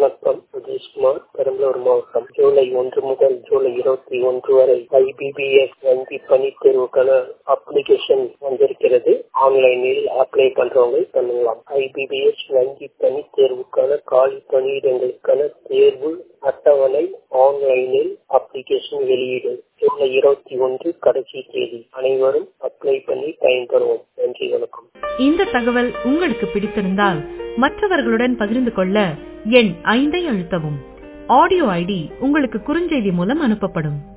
வணக்கம் சுதீஷ்குமார் பெரம்பலூர் மாவட்டம் ஜூலை ஒன்று முதல் ஜூலை இருபத்தி ஒன்று வரை ஐபிபிஎஸ் வங்கி பணித் தேர்வுக்கான அப்ளிகேஷன் வந்திருக்கிறது ஆன்லைனில் அப்ளை பண்றவங்க பண்ணலாம் ஐபிபிஎஸ் வங்கி பணித் தேர்வுக்கான காலி பணியிடங்களுக்கான தேர்வு அட்டவணை ஆன்லைனில் அப்ளிகேஷன் வெளியீடு ஜூலை இருபத்தி ஒன்று கடைசி தேதி அனைவரும் அப்ளை பண்ணி பயன்பெறுவோம் நன்றி வணக்கம் இந்த தகவல் உங்களுக்கு பிடித்திருந்தால் மற்றவர்களுடன் பகிர்ந்து கொள்ள எண் ஐந்தை அழுத்தவும் ஆடியோ ஐடி உங்களுக்கு குறுஞ்செய்தி மூலம் அனுப்பப்படும்